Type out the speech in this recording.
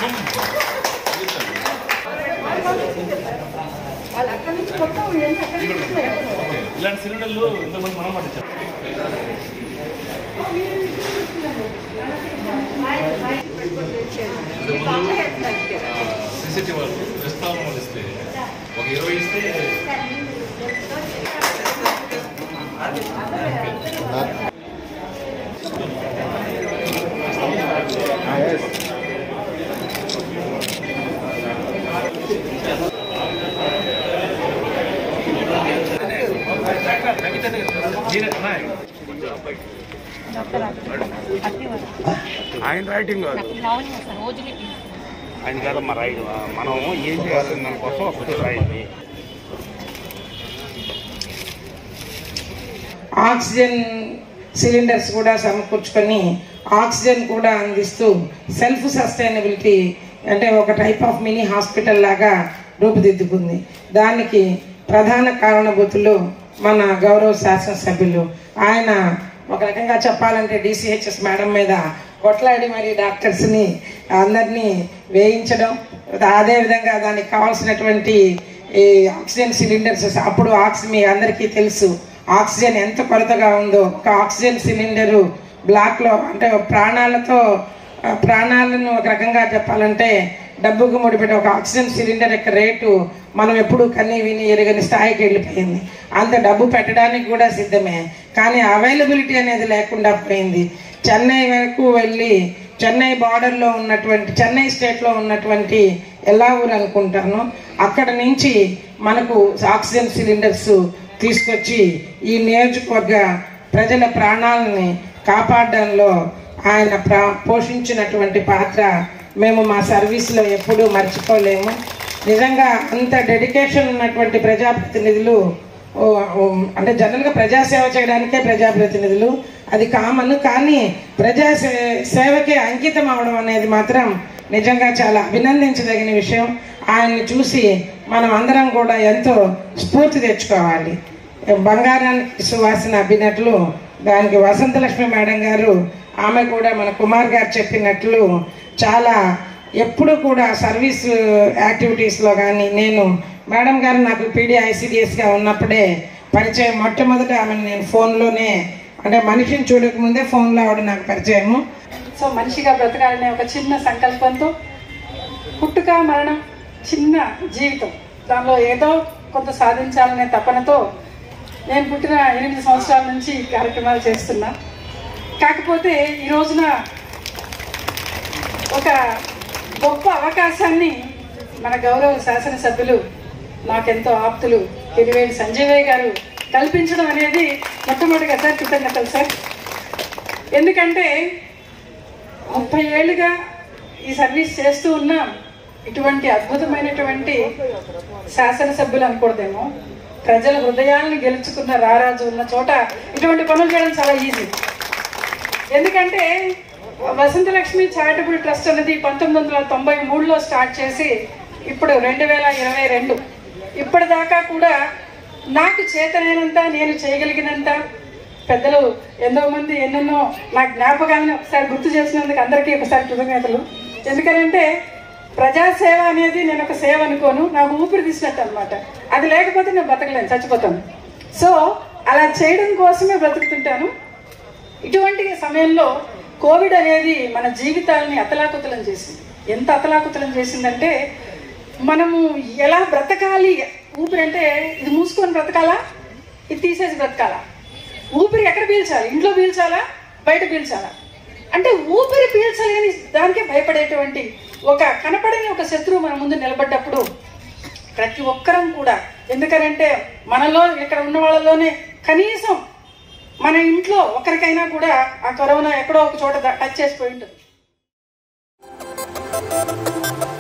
ఇలాంటి సిలిండర్లు ఇంతకుముందు మనం పట్టించాం సీసీటీవీ వాళ్ళు ప్రస్తావన వాళ్ళు ఇస్తే ఒక ఇరవై ఇస్తే ఆయన రైటింగ్ కాదు ఆయన కాదమ్మా రైట్ మనం ఏం చేయాలి దానికోసం ఒకటి రాయండి ఆక్సిజన్ సిలిండర్స్ కూడా సమకూర్చుకొని ఆక్సిజన్ కూడా అందిస్తూ సెల్ఫ్ సస్టైనబిలిటీ అంటే ఒక టైప్ ఆఫ్ మినీ హాస్పిటల్ లాగా రూపుదిద్దుకుంది దానికి ప్రధాన కారణభూతులు మన గౌరవ శాసనసభ్యులు ఆయన ఒక రకంగా చెప్పాలంటే డిసిహెచ్ఎస్ మేడం మీద కొట్లాడి మరి డాక్టర్స్ని అందరినీ వేయించడం అదేవిధంగా దానికి కావాల్సినటువంటి ఈ ఆక్సిజన్ సిలిండర్స్ అప్పుడు ఆక్సి మీ అందరికీ తెలుసు ఆక్సిజన్ ఎంత కొరతగా ఉందో ఒక ఆక్సిజన్ సిలిండరు బ్లాక్లో అంటే ప్రాణాలతో ఆ, ప్రాణాలను ఒక రకంగా చెప్పాలంటే డబ్బుకు ముడిపెట్టే ఒక ఆక్సిజన్ సిలిండర్ యొక్క రేటు మనం ఎప్పుడు కన్నీ విని ఎరగని స్థాయికి వెళ్ళిపోయింది అంత డబ్బు పెట్టడానికి కూడా సిద్ధమే కానీ అవైలబిలిటీ అనేది లేకుండా పోయింది చెన్నై వరకు వెళ్ళి చెన్నై బార్డర్లో ఉన్నటువంటి చెన్నై స్టేట్లో ఉన్నటువంటి ఎలా ఊరు అనుకుంటాను అక్కడ నుంచి మనకు ఆక్సిజన్ సిలిండర్స్ తీసుకొచ్చి ఈ నియోజకవర్గ ప్రజల ప్రాణాలని కాపాడడంలో ఆయన ప్రా పోషించినటువంటి పాత్ర మేము మా సర్వీస్లో ఎప్పుడూ మర్చిపోలేము నిజంగా అంత డెడికేషన్ ఉన్నటువంటి ప్రజాప్రతినిధులు ఓ, ఓ, అంటే జనరల్గా ప్రజాసేవ చేయడానికే ప్రజాప్రతినిధులు అది కామన్ కానీ ప్రజా సే- సేవకే అంకితం అవడం అనేది మాత్రం నిజంగా చాలా అభినందించదగిన విషయం ఆయన్ని చూసి మనం అందరం కూడా ఎంతో స్ఫూర్తి తెచ్చుకోవాలి బంగారానికి సువాసన అబ్బినట్లు దానికి వసంతలక్ష్మి మేడం గారు ఆమె కూడా మన కుమార్ గారు చెప్పినట్లు చాలా ఎప్పుడు కూడా సర్వీస్ యాక్టివిటీస్లో కానీ నేను మేడం గారు నాకు పీడీ ఐసీడిఎస్గా ఉన్నప్పుడే పరిచయం మొట్టమొదట ఆమెను నేను ఫోన్లోనే అంటే మనిషిని చూడకముందే ఫోన్లో ఆవిడ నాకు పరిచయము సో మనిషిగా బ్రతకాలనే ఒక చిన్న సంకల్పంతో పుట్టుక మరణం చిన్న జీవితం దానిలో ఏదో కొంత సాధించాలనే తపనతో నేను పుట్టిన ఎనిమిది సంవత్సరాల నుంచి ఈ కార్యక్రమాలు చేస్తున్నా కాకపోతే ఈ రోజున ఒక గొప్ప అవకాశాన్ని మన గౌరవ శాసనసభ్యులు నాకెంతో ఆప్తులు కిరివేడి సంజయ్ గారు కల్పించడం అనేది మొట్టమొదటిగా సార్ కృతజ్ఞతలు సార్ ఎందుకంటే ముప్పై ఏళ్ళుగా ఈ సర్వీస్ చేస్తూ ఉన్నాం ఇటువంటి అద్భుతమైనటువంటి శాసనసభ్యులు అనకూడదేమో ప్రజల హృదయాలను గెలుచుకున్న రారాజు ఉన్న చోట ఇటువంటి పనులు చేయడం చాలా ఈజీ ఎందుకంటే వసంతలక్ష్మి చారిటబుల్ ట్రస్ట్ అనేది పంతొమ్మిది వందల తొంభై మూడులో స్టార్ట్ చేసి ఇప్పుడు రెండు వేల ఇరవై రెండు ఇప్పటిదాకా కూడా నాకు చేతనైనంత నేను చేయగలిగినంత పెద్దలు ఎంతో మంది ఎన్నెన్నో నా జ్ఞాపకాలను ఒకసారి గుర్తు చేసినందుకు అందరికీ ఒకసారి కృతజ్ఞతలు ఎందుకనంటే ప్రజాసేవ అనేది నేను ఒక సేవ అనుకోను నాకు ఊపిరి తీసినట్టు అనమాట అది లేకపోతే నేను బతకలేను చచ్చిపోతాను సో అలా చేయడం కోసమే బ్రతుకుతుంటాను ఇటువంటి సమయంలో కోవిడ్ అనేది మన జీవితాలని అతలాకుతలం చేసింది ఎంత అతలాకుతలం చేసిందంటే మనము ఎలా బ్రతకాలి ఊపిరి అంటే ఇది మూసుకొని బ్రతకాలా ఇది తీసేసి బ్రతకాలా ఊపిరి ఎక్కడ పీల్చాలి ఇంట్లో పీల్చాలా బయట పీల్చాలా అంటే ఊపిరి పీల్చలేని దానికే భయపడేటువంటి ఒక కనపడని ఒక శత్రువు మన ముందు నిలబడ్డప్పుడు ప్రతి ఒక్కరం కూడా ఎందుకనంటే మనలో ఇక్కడ ఉన్న వాళ్ళలోనే కనీసం మన ఇంట్లో ఒకరికైనా కూడా ఆ కరోనా ఎక్కడో ఒక చోట టచ్ చేసిపోయి ఉంటుంది